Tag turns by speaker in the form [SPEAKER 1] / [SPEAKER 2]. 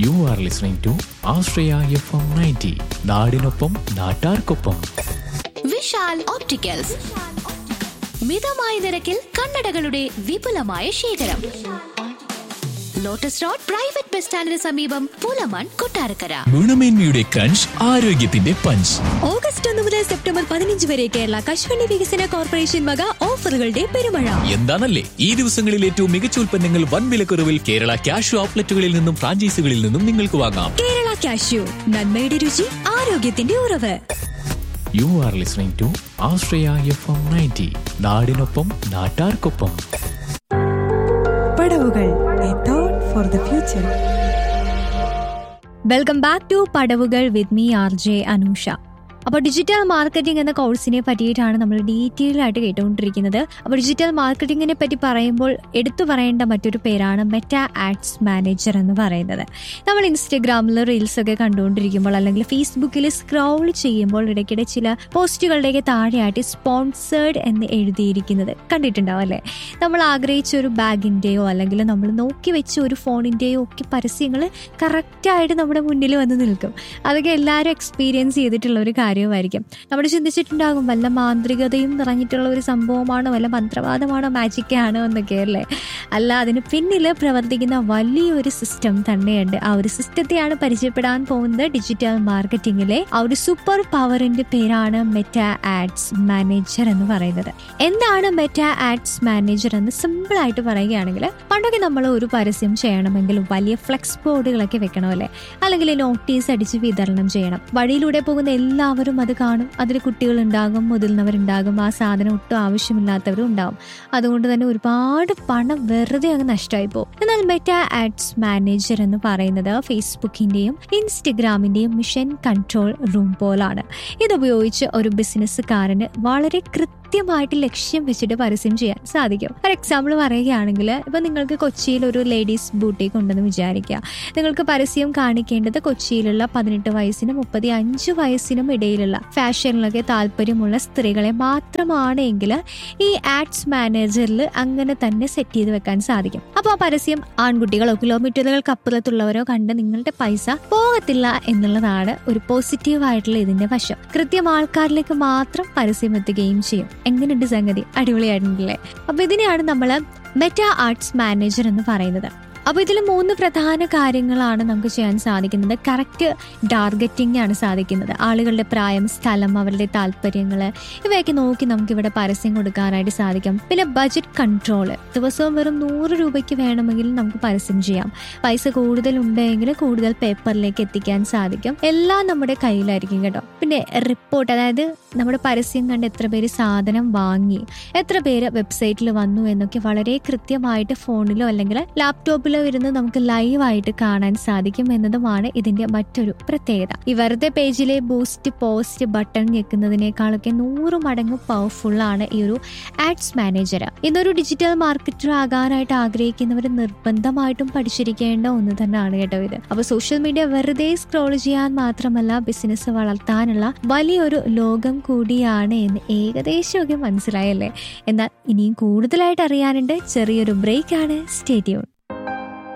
[SPEAKER 1] U are listening to Ashraya F M ninety നാടിനൊപ്പം നാട്ടാർക്കൊപ്പം
[SPEAKER 2] Vishal opticals മിതമായ നിരക്കിൽ കണ്ണടകളുടെ വിപുലമായ ശേഖരം ലോട്ടസ് റോഡ് പ്രൈവറ്റ് ബസ് സ്റ്റാൻഡിന് സമീപം പൂലമാൻ കൊട്ടാരക്കര
[SPEAKER 1] ഗുണമേന്മയുടെ ക്രഞ്ച് ആരോഗ്യത്തിന്റെ പഞ്ച്
[SPEAKER 3] ഓഗസ്റ്റ് ഒന്ന് മുതൽ സെപ്റ്റംബർ പതിനഞ്ച് വരെ കേരള കശുവണ്ടി വികസന കോർപ്പറേഷൻ വക ഓഫറുകളുടെ പെരുമഴ
[SPEAKER 1] എന്താണല്ലേ ഈ ദിവസങ്ങളിൽ ഏറ്റവും മികച്ച ഉൽപ്പന്നങ്ങൾ വൻ വിലക്കുറവിൽ കേരള ക്യാഷ് ഔട്ട്ലെറ്റുകളിൽ നിന്നും ഫ്രാഞ്ചൈസികളിൽ നിന്നും നിങ്ങൾക്ക് വാങ്ങാം
[SPEAKER 3] കേരള കാഷ്യൂ നന്മയുടെ രുചി ആരോഗ്യത്തിന്റെ ഉറവ്
[SPEAKER 1] you are listening to Ashraya F M ninety നാടിനൊപ്പം നാട്ടാർക്കൊപ്പം
[SPEAKER 4] Padavukal a thought for the future
[SPEAKER 3] welcome back to Padavukal with me R J Anusha അപ്പോൾ ഡിജിറ്റൽ മാർക്കറ്റിംഗ് എന്ന കോഴ്സിനെ പറ്റിയിട്ടാണ് നമ്മൾ ഡീറ്റെയിൽ ആയിട്ട് കേട്ടുകൊണ്ടിരിക്കുന്നത് അപ്പോൾ ഡിജിറ്റൽ മാർക്കറ്റിങ്ങിനെ പറ്റി പറയുമ്പോൾ എടുത്തു പറയേണ്ട മറ്റൊരു പേരാണ് മെറ്റ ആഡ്സ് മാനേജർ എന്ന് പറയുന്നത് നമ്മൾ ഇൻസ്റ്റഗ്രാമിൽ റീൽസ് ഒക്കെ കണ്ടുകൊണ്ടിരിക്കുമ്പോൾ അല്ലെങ്കിൽ ഫേസ്ബുക്കിൽ സ്ക്രോൾ ചെയ്യുമ്പോൾ ഇടയ്ക്കിടെ ചില പോസ്റ്റുകളുടെയൊക്കെ താഴെയായിട്ട് സ്പോൺസേഡ് എന്ന് എഴുതിയിരിക്കുന്നത് കണ്ടിട്ടുണ്ടാവും അല്ലേ നമ്മൾ ആഗ്രഹിച്ച ഒരു ബാഗിൻ്റെയോ അല്ലെങ്കിൽ നമ്മൾ നോക്കി വെച്ച ഒരു ഫോണിൻ്റെയോ ഒക്കെ പരസ്യങ്ങൾ കറക്റ്റായിട്ട് നമ്മുടെ മുന്നിൽ വന്ന് നിൽക്കും അതൊക്കെ എല്ലാവരും എക്സ്പീരിയൻസ് ചെയ്തിട്ടുള്ള ഒരു കാര്യമായിരിക്കും നമ്മൾ ചിന്തിച്ചിട്ടുണ്ടാകും വല്ല മാന്ത്രികതയും നിറഞ്ഞിട്ടുള്ള ഒരു സംഭവമാണോ വല്ല മന്ത്രവാദമാണോ മാജിക് ആണോ എന്നൊക്കെ അല്ലേ അല്ല അതിന് പിന്നിൽ പ്രവർത്തിക്കുന്ന വലിയൊരു സിസ്റ്റം തന്നെയുണ്ട് ആ ഒരു സിസ്റ്റത്തെയാണ് പരിചയപ്പെടാൻ പോകുന്നത് ഡിജിറ്റൽ മാർക്കറ്റിംഗിലെ ആ ഒരു സൂപ്പർ പവറിന്റെ പേരാണ് മെറ്റ ആഡ്സ് മാനേജർ എന്ന് പറയുന്നത് എന്താണ് മെറ്റ ആഡ്സ് മാനേജർ എന്ന് സിമ്പിൾ ആയിട്ട് പറയുകയാണെങ്കിൽ പണ്ടൊക്കെ നമ്മൾ ഒരു പരസ്യം ചെയ്യണമെങ്കിൽ വലിയ ഫ്ലെക്സ് ബോർഡുകളൊക്കെ വെക്കണം അല്ലേ അല്ലെങ്കിൽ നോട്ടീസ് അടിച്ച് വിതരണം ചെയ്യണം വഴിയിലൂടെ പോകുന്ന എല്ലാവരും അത് കാണും അതിൽ കുട്ടികളുണ്ടാകും മുതിർന്നവരുണ്ടാകും ആ സാധനം ഒട്ടും ആവശ്യമില്ലാത്തവരും ഉണ്ടാകും അതുകൊണ്ട് തന്നെ ഒരുപാട് പണം വെറുതെ അങ്ങ് നഷ്ടമായി പോകും എന്നാൽ മെറ്റ ആഡ്സ് മാനേജർ എന്ന് പറയുന്നത് ഫേസ്ബുക്കിന്റെയും ഇൻസ്റ്റഗ്രാമിന്റെയും മിഷൻ കൺട്രോൾ റൂം പോലാണ് ഇതുപയോഗിച്ച് ഒരു ബിസിനസ്സുകാരന് വളരെ കൃത്യമായിട്ട് ലക്ഷ്യം വെച്ചിട്ട് പരസ്യം ചെയ്യാൻ സാധിക്കും ഫോർ എക്സാമ്പിൾ പറയുകയാണെങ്കിൽ ഇപ്പൊ നിങ്ങൾക്ക് കൊച്ചിയിൽ ഒരു ലേഡീസ് ബൂട്ടീക്ക് ഉണ്ടെന്ന് വിചാരിക്കുക നിങ്ങൾക്ക് പരസ്യം കാണിക്കേണ്ടത് കൊച്ചിയിലുള്ള പതിനെട്ട് വയസ്സിനും മുപ്പത്തി അഞ്ച് വയസ്സിനും ഇടയിലുള്ള ഫാഷനിലൊക്കെ താല്പര്യമുള്ള സ്ത്രീകളെ മാത്രമാണ് എങ്കിൽ ഈ ആഡ്സ് മാനേജറിൽ അങ്ങനെ തന്നെ സെറ്റ് ചെയ്ത് വെക്കാൻ സാധിക്കും അപ്പോൾ ആ പരസ്യം ആൺകുട്ടികളോ കിലോമീറ്ററുകൾക്ക് അപ്പുറത്തുള്ളവരോ കണ്ട് നിങ്ങളുടെ പൈസ പോകത്തില്ല എന്നുള്ളതാണ് ഒരു പോസിറ്റീവ് ആയിട്ടുള്ള ഇതിന്റെ വശം കൃത്യം ആൾക്കാരിലേക്ക് മാത്രം പരസ്യം എത്തുകയും ചെയ്യും എങ്ങനെയുണ്ട് സംഗതി അടിപൊളിയായിട്ടുണ്ടല്ലേ അപ്പൊ ഇതിനെയാണ് നമ്മൾ മെറ്റാ ആർട്സ് മാനേജർ എന്ന് പറയുന്നത് അപ്പോൾ ഇതിൽ മൂന്ന് പ്രധാന കാര്യങ്ങളാണ് നമുക്ക് ചെയ്യാൻ സാധിക്കുന്നത് കറക്റ്റ് ടാർഗറ്റിംഗ് ആണ് സാധിക്കുന്നത് ആളുകളുടെ പ്രായം സ്ഥലം അവരുടെ താല്പര്യങ്ങൾ ഇവയൊക്കെ നോക്കി നമുക്ക് ഇവിടെ പരസ്യം കൊടുക്കാനായിട്ട് സാധിക്കും പിന്നെ ബജറ്റ് കൺട്രോൾ ദിവസവും വെറും നൂറ് രൂപയ്ക്ക് വേണമെങ്കിൽ നമുക്ക് പരസ്യം ചെയ്യാം പൈസ കൂടുതൽ ഉണ്ടെങ്കിൽ കൂടുതൽ പേപ്പറിലേക്ക് എത്തിക്കാൻ സാധിക്കും എല്ലാം നമ്മുടെ കയ്യിലായിരിക്കും കേട്ടോ പിന്നെ റിപ്പോർട്ട് അതായത് നമ്മുടെ പരസ്യം കണ്ട് എത്ര പേര് സാധനം വാങ്ങി എത്ര പേര് വെബ്സൈറ്റിൽ വന്നു എന്നൊക്കെ വളരെ കൃത്യമായിട്ട് ഫോണിലോ അല്ലെങ്കിൽ ലാപ്ടോപ്പിലോ ഇരുന്ന് നമുക്ക് ലൈവായിട്ട് കാണാൻ സാധിക്കും എന്നതുമാണ് ഇതിന്റെ മറ്റൊരു പ്രത്യേകത ഈ വെറുതെ പേജിലെ ബൂസ്റ്റ് പോസ്റ്റ് ബട്ടൺ ഞെക്കുന്നതിനേക്കാളൊക്കെ നൂറ് മടങ്ങ് പവർഫുൾ ആണ് ഈ ഒരു ആഡ്സ് മാനേജർ ഇന്നൊരു ഡിജിറ്റൽ മാർക്കറ്റർ ആകാനായിട്ട് ആഗ്രഹിക്കുന്നവർ നിർബന്ധമായിട്ടും പഠിച്ചിരിക്കേണ്ട ഒന്ന് തന്നെയാണ് കേട്ടോ ഇത് അപ്പൊ സോഷ്യൽ മീഡിയ വെറുതെ സ്ക്രോൾ ചെയ്യാൻ മാത്രമല്ല ബിസിനസ് വളർത്താനുള്ള വലിയൊരു ലോകം കൂടിയാണ് എന്ന് ഏകദേശമൊക്കെ മനസ്സിലായല്ലേ എന്നാൽ ഇനിയും കൂടുതലായിട്ട് അറിയാനുണ്ട് ചെറിയൊരു ബ്രേക്ക് ആണ് സ്റ്റേറ്റ്യൂൺ